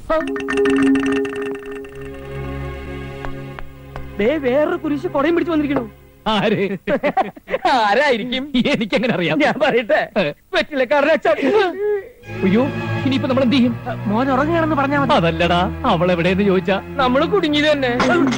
ദേ വേറൊരു കുരിശ് കൊടയും പിടിച്ചു വന്നിരിക്കണു ആര് ആരായിരിക്കും എനിക്കെങ്ങനെ അറിയാം ഞാൻ പറയട്ടെ വെറ്റിലക്കാരനെ അച്ഛൻ അയ്യോ ഇനിയിപ്പോ നമ്മൾ എന്ത് ചെയ്യും മോൻ ഉറങ്ങുകയാണെന്ന് പറഞ്ഞാ മതി അതല്ലടാ അവൾ എവിടെയെന്ന് ചോദിച്ചാ നമ്മള് കുടുങ്ങിയത് തന്നെ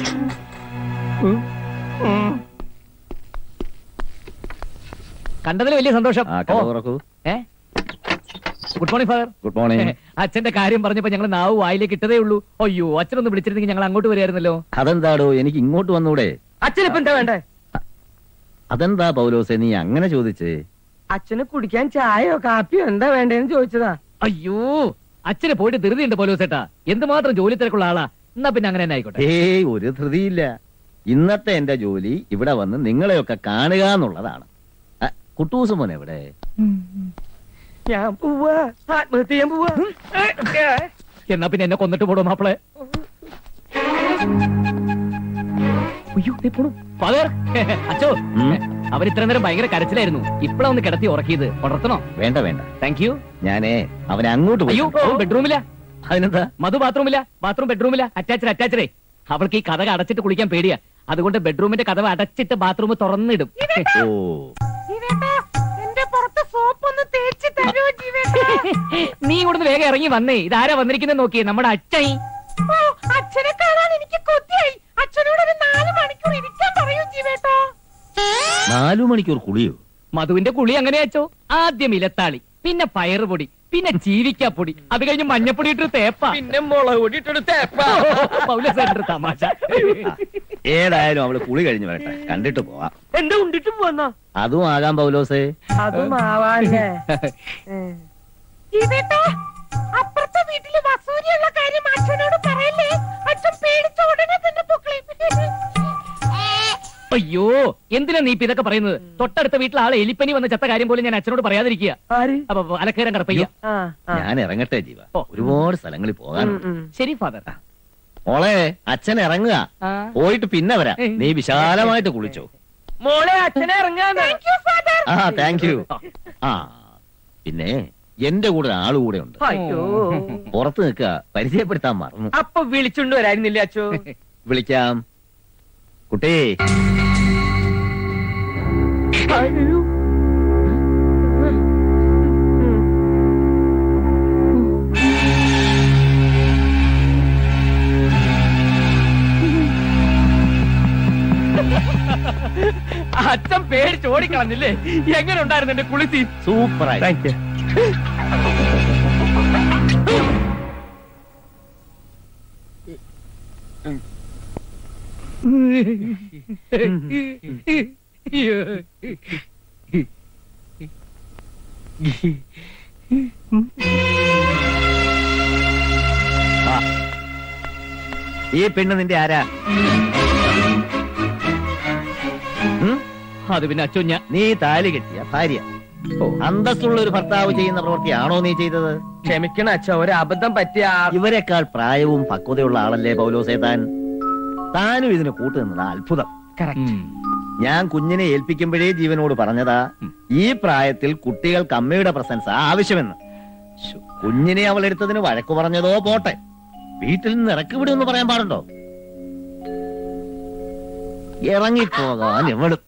കണ്ടതിൽ വലിയ സന്തോഷം ആ ഓ, കഥ തുറക്കൂ ഏ good morning father good morning അച്ഛന്റെ കാര്യം പറഞ്ഞപ്പോ ഞങ്ങൾ നാവ് വായിലേക്ക് ഇട്ടതേ ഉള്ളൂ അയ്യോ അച്ഛനൊന്ന് വിളിച്ചിരുന്നെങ്കിൽ ഞങ്ങൾ അങ്ങോട്ട് വരികയായിരുന്നല്ലോ അതെന്താടോ എനിക്ക് ഇങ്ങോട്ട് വന്നൂടെ അച്ഛനിപ്പോ എന്താ വേണ്ടേ അതെന്താ പൗലോസെ നീ അങ്ങനെ ചോദിച്ചേ അച്ഛന് കുടിക്കാൻ ചായയോ കാപ്പിയോ എന്താ വേണ്ടേന്ന് ചോദിച്ചതാ അയ്യോ അച്ഛനെ പോയിട്ട് ധൃതിയുണ്ട് പോലോ ചേട്ടാ എന്തുമാത്രം ജോലി തിരക്കുള്ള ആളാ എന്നാ പിന്നെ അങ്ങനെ തന്നെ ആയിക്കോട്ടെ ഏയ് ഒരു ധൃതിയില്ല ഇന്നത്തെ എന്റെ ജോലി ഇവിടെ വന്ന് നിങ്ങളെയൊക്കെ കാണുക എന്നുള്ളതാണ് ആ, കുട്ടൂസ് മോൻ എവിടെ ഞാൻ പോവാ ആത്മഹത്യ ചെയ്യാൻ പോവാ എന്നാ പിന്നെ എന്നെ കൊന്നിട്ട് പോടോ മാപ്പിളെ അയ്യോ ദേ പോണു ഫാദർ അച്ഛോ ഉം. അവരിത്ര നേരം ഭയങ്കര കരച്ചിലായിരുന്നു ഇപ്പഴാ ഒന്ന് കിടത്തി ഉറക്കിയത് ഉണർത്തണോ വേണ്ട വേണ്ട താങ്ക് യു ഞാനേ അവനെ അങ്ങോട്ട് പോയി അയ്യോ ബെഡ്റൂമില്ല അതിനെന്താ മധു ബാത്റൂമില്ല ബാത്റൂം ബെഡ്റൂമില്ല അറ്റാച്ചഡ് അറ്റാച്ചഡേ അവൾക്ക് ഈ കഥ അടച്ചിട്ട് കുളിക്കാൻ പേടിയാ അതുകൊണ്ട് ബെഡ്റൂമിന്റെ കഥ അടച്ചിട്ട് ബാത്റൂം തുറന്നിടും ഓ എന്റെ പുറത്ത് സോപ്പ് ഒന്ന് തേച്ച് തരൂ നീ ഇവിടുന്ന് വേഗം ഇറങ്ങി വന്നേ ഇതാരാ വന്നിരിക്കുന്നത് നോക്കിയേ നമ്മുടെ അച്ഛൻ അച്ഛനെ കാണാൻ എനിക്ക് കൊതിയായി അച്ഛനോട് ഒരു നാല് മണിക്കൂർ ഇരിക്കാൻ പറയൂ ജീവേട്ടാ നാലു മണിക്കൂർ കുളിയോ മധുവിന്റെ കുളി അങ്ങനെ അച്ചോ ആദ്യം ഇലത്താളി പിന്നെ പയറുപൊടി പിന്നെ ചീവിക്കാപ്പൊടി അത് കഴിഞ്ഞ് മഞ്ഞപ്പൊടി ഇട്ട് തേപ്പ പിന്നെ മുളക് പൊടി ഇട്ടിട്ട് തേപ്പാ പൗലസേട്ടന്റെ തമാശ ഏതായാലും അവള് കുളി കഴിഞ്ഞ് വരട്ടെ കണ്ടിട്ട് പോവാം എന്താ ഉണ്ടിട്ട് പോവാന്നാ അതും ആകാം പൗലോസേ അതും ആവാല്ലേ ജീവേട്ടാ അപ്പുറത്തെ വീട്ടില് വസൂരിയുള്ള കാര്യം അച്ഛനോട് പറയല്ലേ അച്ഛൻ പേടിച്ച ഉടനെ തന്നെ അയ്യോ എന്തിനാ നീ ഇപ്പൊ ഇതൊക്കെ പറയുന്നത് തൊട്ടടുത്ത വീട്ടിൽ ആളെ എലിപ്പനി വന്ന ചത്ത കാര്യം പോലും ഞാൻ അച്ഛനോട് പറയാതിരിക്കുക ആര് അപ്പൊ അലക്കേരം കടപ്പയ്യ ആ ആ. ഞാൻ ഇറങ്ങട്ടെ ജീവ ഓ. ഒരുപാട് സ്ഥലങ്ങളിൽ പോകാനുണ്ട് ഉം, ഉം. ശരി ഫാദർ മോളെ അച്ഛൻ ഇറങ്ങുക പോയിട്ട് പിന്നെ വരാം നീ വിശാലമായിട്ട് കുളിച്ചോ മോളെ അച്ഛനെ ഇറങ്ങാന്ന് ആ താങ്ക് യു ആ പിന്നെ എന്റെ കൂടെ ആള് കൂടെ ഉണ്ട് അയ്യോ പുറത്ത് നിൽക്കുക പരിചയപ്പെടുത്താൻ മറന്നു അപ്പൊ വിളിച്ചുകൊണ്ട് വരായിരുന്നില്ലേ അച്ഛോ വിളിക്കാം കുട്ടേ അയ്യോ അച്ഛൻ പേടിച്ച് ഓടിക്കളഞ്ഞില്ലേ എങ്ങനെ ഉണ്ടായിരുന്നു എന്റെ കുളിസി സൂപ്പറായി താങ്ക് യു ആ. ഈ പെണ്ണ് നിന്റെ ആരാ ഉം? അത് പിന്നെ അച്ഛൻ ഞാൻ നീ താലി കെട്ടിയ ഭാര്യ അന്തസ്സുള്ള ഒരു ഭർത്താവ് ചെയ്യുന്ന പ്രവൃത്തിയാണോ നീ ചെയ്തത് ക്ഷമിക്കണം അച്ഛ ഒരു അബദ്ധം പറ്റിയ ആ- ഇവരെക്കാൾ പ്രായവും പക്വതയുള്ള ആളല്ലേ പൗലോസേ താൻ താനും ഇതിന് കൂട്ടുനിന്നതാ അത്ഭുതം ഞാൻ കുഞ്ഞിനെ ഏൽപ്പിക്കുമ്പോഴേ ജീവനോട് പറഞ്ഞതാ ഈ പ്രായത്തിൽ കുട്ടികൾക്ക് അമ്മയുടെ പ്രസൻസ് ആവശ്യമെന്ന് ശ്ശോ, കുഞ്ഞിനെ അവൾ എടുത്തതിന് വഴക്കു പറഞ്ഞതോ പോട്ടെ വീട്ടിൽ നിന്ന് ഇറക്കി വിടുമെന്ന് പറയാൻ പാടുണ്ടോ ഇറങ്ങിപ്പോകാൻ എവളും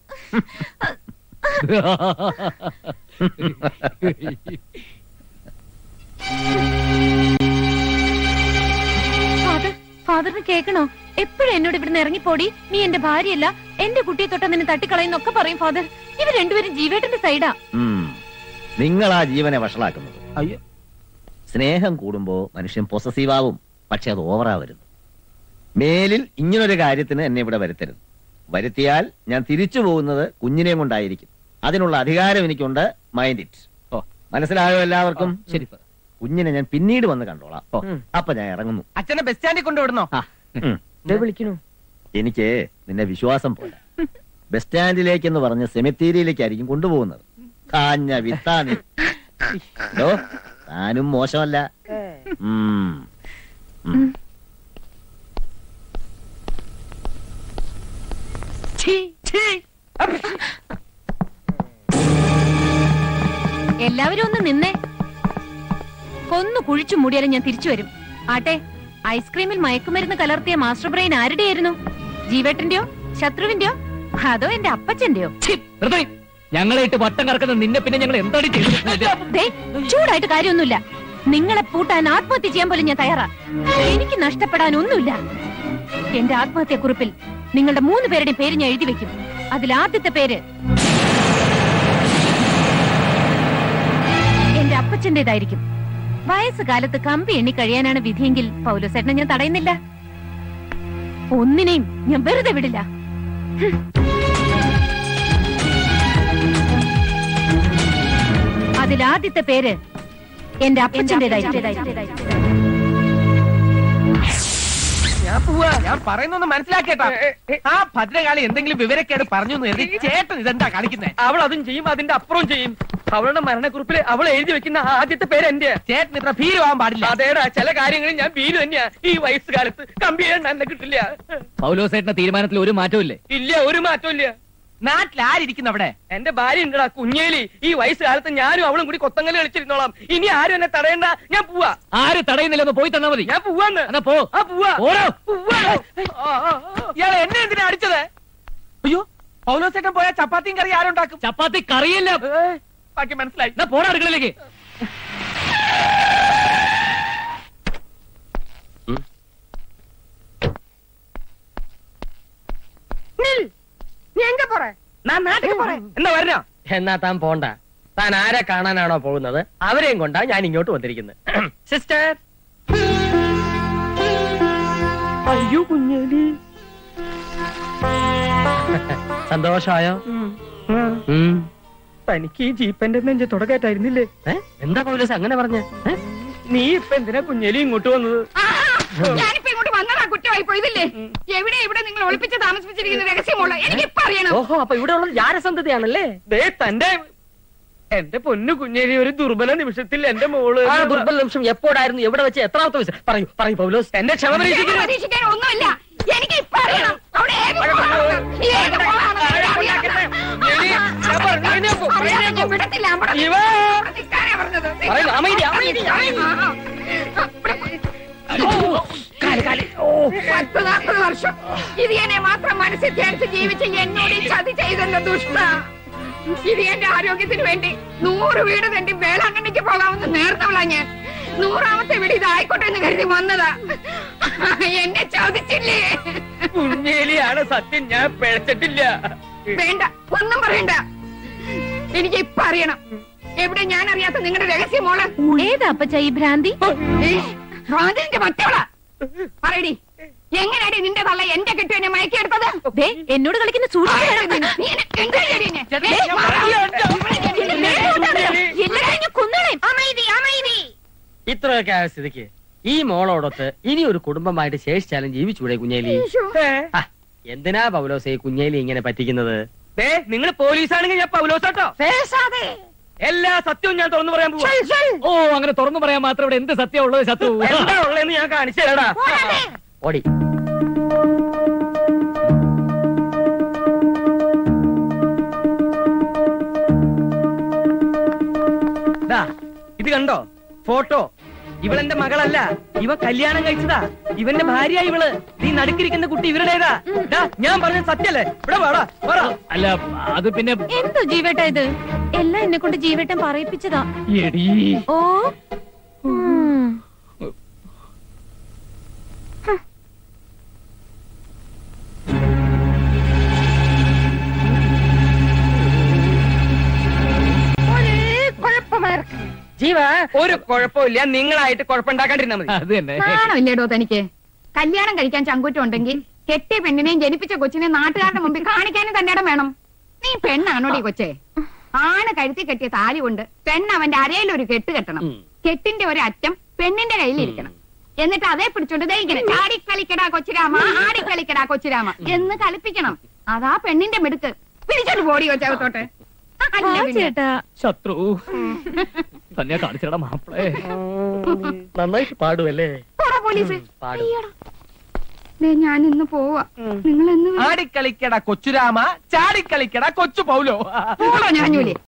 ഫാദർ ഫാദറിന് കേൾക്കണോ എപ്പോഴും എന്നോട് ഇവിടുന്ന് ഇറങ്ങിപ്പോടി നീ എന്റെ ഭാര്യയല്ല എന്റെ കുട്ടിയെ തൊട്ട് നിന്നെ തട്ടിക്കളയുന്നൊക്കെ പറയും ഫാദർ ഇവർ രണ്ടുപേരും ജീവേട്ടന്റെ സൈഡാ ഉം. നിങ്ങളാ ജീവനെ വഷളാക്കുന്നത് അയ്യോ. സ്നേഹം കൂടുമ്പോ മനുഷ്യൻ പൊസസീവ് ആവും പക്ഷെ അത് ഓവറാവരുത് മേലിൽ ഇങ്ങനൊരു കാര്യത്തിന് എന്നെ ഇവിടെ വരുത്തരുത് വരുത്തിയാൽ ഞാൻ തിരിച്ചു പോകുന്നത് കുഞ്ഞിനെയും കൊണ്ടായിരിക്കും അതിനുള്ള അധികാരം എനിക്കുണ്ട് മൈൻഡ് ഇറ്റ് ഓ. മനസ്സിലായോ എല്ലാവർക്കും ശരി ഫാദർ കുഞ്ഞിനെ ഞാൻ പിന്നീട് വന്ന് കണ്ടോളാം ഓ. ഉം. അപ്പൊ ഞാൻ ഇറങ്ങുന്നു അച്ഛനെ ബസ് സ്റ്റാൻഡിൽ കൊണ്ടുവിടണോ ആ. ഉം. ദേ വിളിക്കണു എനിക്ക് നിന്നെ വിശ്വാസം പോലെ ബസ് സ്റ്റാൻഡിലേക്ക് എന്ന് പറഞ്ഞ് സെമിത്തേരിയിലേക്കായിരിക്കും കൊണ്ടുപോകുന്നത് കാഞ്ഞ വിത്താനി ഹലോ താനും മോശമല്ല ഉം. ഉം. എല്ലാവരും ഒന്ന് നിന്നേ കൊന്നു കുഴിച്ചു മൂടിയാലും ഞാൻ തിരിച്ചു വരും ആട്ടെ ഐസ്ക്രീമിൽ മയക്കുമരുന്ന് കലർത്തിയ മാസ്റ്റർ ബ്രെയിൻ ആരുടെയായിരുന്നു ജീവേട്ടന്റെയോ ശത്രുവിന്റെയോ അതോ എന്റെ അപ്പച്ചന്റെയോ ഛി, നിർത്തടി. ഞങ്ങളെ ഇട്ട് വട്ടം കറക്കുന്ന നിന്നെ പിന്നെ ഞങ്ങൾ എന്താണ് ചെയ്തത് ദേ, ചൂടായിട്ട് കാര്യമൊന്നുമില്ല നിങ്ങളെ പൂട്ടാൻ ആത്മഹത്യ ചെയ്യാൻ പോലും ഞാൻ തയ്യാറാ എനിക്ക് നഷ്ടപ്പെടാൻ ഒന്നുമില്ല എന്റെ ആത്മഹത്യക്കുറിപ്പിൽ നിങ്ങളുടെ മൂന്ന് പേരുടെയും പേര് ഞാൻ എഴുതി വെക്കും അതിൽ ആദ്യത്തെ പേര് എന്റെ അപ്പച്ചന്റേതായിരിക്കും വയസ്സുകാലത്ത് കമ്പി എണ്ണി കഴിയാനാണ് വിധിയെങ്കിൽ പൗലോസേട്ടനെ ഞാൻ തടയുന്നില്ല ഒന്നിനെയും ഞാൻ വെറുതെ വിടില്ല ഹും. അതിൽ ആദ്യത്തെ പേര് എന്റെ അപ്പച്ചന്റേതായിരിക്കും ഞാൻ പോവാ ഞാൻ പറയുന്നൊന്ന് മനസ്സിലാക്കേട്ടാ ആ ഭദ്രകാളി എന്തെങ്കിലും വിവരക്കേട് പറഞ്ഞു എന്ന് കരുതി ചേട്ടൻ ഇതെന്താ കാണിക്കുന്നേ അവൾ അതും ചെയ്യും അതിന്റെ അപ്പുറം ചെയ്യും അവളുടെ മരണക്കുറിപ്പിൽ അവൾ എഴുതി വെക്കുന്ന ആദ്യത്തെ പേര് എന്റെ ചേട്ടൻ ഇത്ര ഭീരുവാൻ പാടില്ല അതേടാ ചില കാര്യങ്ങളിൽ ഞാൻ വീര് തന്നെയാ ഈ വയസ്സുകാലത്ത് കമ്പി ചെയ്യാൻ എന്നെ കിട്ടില്ല പൗലോസേട്ടന്റെ തീരുമാനത്തിൽ ഒരു മാറ്റവും ഇല്ലേ ഇല്ല ഒരു മാറ്റവും ഇല്ല നാട്ടിൽ ആരിയ്ക്കുന്ന അവിടെ എന്റെ ഭാര്യ ഉണ്ടടാ കുഞ്ഞേലി ഈ വയസ്സുകാലത്ത് ഞാനും അവളും കൂടി കൊത്തങ്കല് കളിച്ചിരുന്നോളാം ഇനി ആരും എന്നെ തടയണ്ട ഞാൻ പോവാ ആര് തടയുന്നില്ലെന്ന് പോയി തന്നാ മതി ഞാൻ പോവാന്ന് എന്നാ പോ ആ പോവാ ഓരോ പോവാ ആ, ആ, ആ. ഇയാളെ എന്നെ എന്തിനാ അടിച്ചത് അയ്യോ പൗലോസേട്ടൻ പോയാൽ ചപ്പാത്തിയും കറി ആരുണ്ടാക്കും ചപ്പാത്തി കറിയില്ല ഏ, ബാക്കി മനസ്സിലായി എന്നാ പോടാ അടുക്കളയിലേക്ക് നീ എങ്ക പോറ ഞാൻ നാട്ടിൽ പോറേ എന്നാ വരണോ എന്നാ താൻ പോണ്ട താൻ ആരെ കാണാനാണോ പോകുന്നത് അവരെയും കൊണ്ടാ ഞാൻ ഇങ്ങോട്ട് വന്നിരിക്കുന്നത് സിസ്റ്റർ അയ്യോ കുഞ്ഞേലി സന്തോഷായോ ഉം. തനിക്ക് ഈ ജീപ്പന്റെ നെഞ്ച് തുടക്കായിട്ടായിരുന്നില്ലേ എന്താ പൗലോസ് അങ്ങനെ പറഞ്ഞ നീ ഇപ്പൊ എന്തിനാ കുഞ്ഞേലി ഇങ്ങോട്ട് വന്നത് ഞാനിപ്പോ ഇങ്ങോട്ട് വന്നതാ കുറ്റമായി പോയതില്ലേ എവിടെ ഇവിടെ നിങ്ങൾ ഒളിപ്പിച്ച് താമസിപ്പിച്ചിരിക്കുന്ന രഹസ്യമുള്ള എനിക്കിപ്പോ അറിയണം ഓഹോ അപ്പൊ ഇവിടെ ഉള്ളത് ജാരസന്ധതയാണല്ലേ ദേ തന്റെ എന്റെ പൊന്നു കുഞ്ഞേരി ഒരു ദുർബല നിമിഷത്തിൽ എന്റെ മോള് ആ ദുർബല നിമിഷം എപ്പോഴായിരുന്നു എവിടെ വെച്ച് എത്രാമത്തെ വയസ്സ് പറയൂ പറയൂ പൗലോസ് എന്റെ ക്ഷമ എന്നെ പരീക്ഷിക്കരുത്. പരീക്ഷിക്കാൻ ഒന്നുമില്ല എനിക്ക് ഇപ്പൊ അറിയണം അവിടെ ഏത് മോളാണ്? ഏത് മോളാണ് എനിക്ക് അറിയണം. ഞാൻ പറഞ്ഞു, എഴുന്നേൽക്കൂ, അറിയാതെ എഴുന്നേൽക്കൂ. ഞാൻ വിടത്തില്ല അവിടെ ഇവ നിൽക്കാനാ പറഞ്ഞത്. പറയുന്നു, അമൈദി, അമൈദി, ആ, ആ. ഇവിടെ പോയി. പത്ത് നാൽപ്പത് വർഷം ഇത് എന്നെ മാത്രം മനസ്സിൽ ധ്യാനിച്ച് ജീവിച്ച് എന്നോട് ഈ ചതി ചെയ്തല്ലോ ദുഷ്ട ഇത് എന്റെ ആരോഗ്യത്തിന് വേണ്ടി നൂറ് വീട് തണ്ടി വേളാങ്കണ്ണിക്ക് പോകാമെന്ന് നേർന്നവളാ ഞാൻ നൂറാമത്തെ വീട് ഇതായിക്കോട്ടെ എന്ന് കരുതി വന്നതാ എന്നെ ചോദിച്ചില്ലേ കുഞ്ഞേലിയാണ് സത്യം ഞാൻ പിഴച്ചിട്ടില്ല വേണ്ട ഒന്നും പറയണ്ട എനിക്ക് ഇപ്പൊ അറിയണം എവിടെ ഞാൻ അറിയാത്ത നിങ്ങളുടെ രഹസ്യ മോള് ഏതാ അപ്പച്ച ഈ ഭ്രാന്തി ഭ്രാന്തിന്റെ മറ്റവളാ പറയടി എങ്ങനെയാടി നിന്റെ തള്ള എന്റെ കെട്ടു എന്നെ മയക്കിയെടുത്തത് ദേ, എന്നോട് കളിക്കുന്ന സൂക്ഷിച്ചു വേണം. നീ എന്നെ എന്താ ചെയ്തേ എന്നെ? ചേട്ടാ, ഏ, ഞാൻ മാറാ. പറയാം. എല്ലാവരെയും ഞാൻ കൊന്നുകളയും. അമൈതി, അമൈതി. ഇത്രയൊക്കെ ആയ സ്ഥിതിക്ക് ഈ മോളോടൊത്ത് ഇനി ഒരു കുടുംബമായിട്ട് ശേഷിച്ചാലും ജീവിച്ചൂടെ കുഞ്ഞേലി ആ, എന്തിനാ പൗലോസ് ഈ കുഞ്ഞേലി ഇങ്ങനെ പറ്റിക്കുന്നത് ദേ നിങ്ങൾ പോലീസാണെങ്കിൽ ഞാൻ പൗലോസാട്ടോ പേശാതെ. എല്ലാ സത്യവും ഞാൻ തുറന്നു പറയാൻ പോവാ ചൽ, ചൽ. ഓ അങ്ങനെ തുറന്നു പറയാൻ മാത്രം ഇവിടെ എന്ത് സത്യം ഉള്ളത് ശത്രു എന്താ ഉള്ളതെന്ന് ഞാൻ കാണിച്ചു തരാടാ പോരാതെ. ഓടി ദാ, ഇത് കണ്ടോ ഫോട്ടോ ഇവളെന്റെ മകളല്ല ഇവ കല്യാണം കഴിച്ചതാ ഇവന്റെ ഭാര്യ ഇവള് നീ നടുക്കിരിക്കുന്ന കുട്ടി ഇവരുടേതാ ദാ, ഞാൻ പറഞ്ഞ സത്യല്ലേ ഇവിടെ വാടാ പറ അല്ല അത് പിന്നെ എന്തോ ജീവേട്ട ഇത് എല്ലാം എന്നെ കൊണ്ട് ജീവേട്ടൻ പറയിപ്പിച്ചതാ എടീ ഓ ഉം. ഒരേ കുഴപ്പമാർക്ക്. ജീവ ഒരു കുഴപ്പമില്ല നിങ്ങളായിട്ട് കുഴപ്പമുണ്ടാക്കാണ്ടിരുന്നാ മതി അത് തന്നെ നാണമില്ലേടോ തനിക്ക് കല്യാണം കഴിക്കാൻ ചങ്കൂറ്റം ഉണ്ടെങ്കിൽ കെട്ടിയ പെണ്ണിനെയും ജനിപ്പിച്ച കൊച്ചിനെ നാട്ടുകാരുടെ മുമ്പിൽ കാണിക്കാനും തന്റെ ഇടം വേണം നീ പെണ്ണാണോടി കൊച്ചേ ആണ് കഴുത്തി കെട്ടിയ താലി കൊണ്ട് പെണ്ണ് അവന്റെ അരയിൽ ഒരു കെട്ട് കെട്ടണം കെട്ടിന്റെ ഒരു അറ്റം പെണ്ണിന്റെ കയ്യിലിരിക്കണം എന്നിട്ട് അതേ പിടിച്ചോണ്ട് ദേ ഇങ്ങനെ ചാടിക്കളിക്കടാ കൊച്ചിരാമ ആടിക്കളിക്കടാ കൊച്ചിരാമ എന്ന് കളിപ്പിക്കണം അതാ പെണ്ണിന്റെ മിടുക്ക് പിടിച്ചോണ്ട് പോടി കൊച്ചകത്തോട്ടെ ആ അല്ല പിന്നെ. ചേട്ടാ ശത്രു തന്നെ കാണിച്ചടാ മാപ്പിളേ നന്നായിട്ട് പാടുമല്ലേ പോടാ പോലീസ് പാടും ദേ, ഞാൻ ഇന്ന് പോവാ നിങ്ങൾ എന്ന് ആടിക്കളിക്കട കൊച്ചുരാമ ചാടിക്കളിക്കട കൊച്ചു പൗലോ പോടോ ഞാൻ ജോലി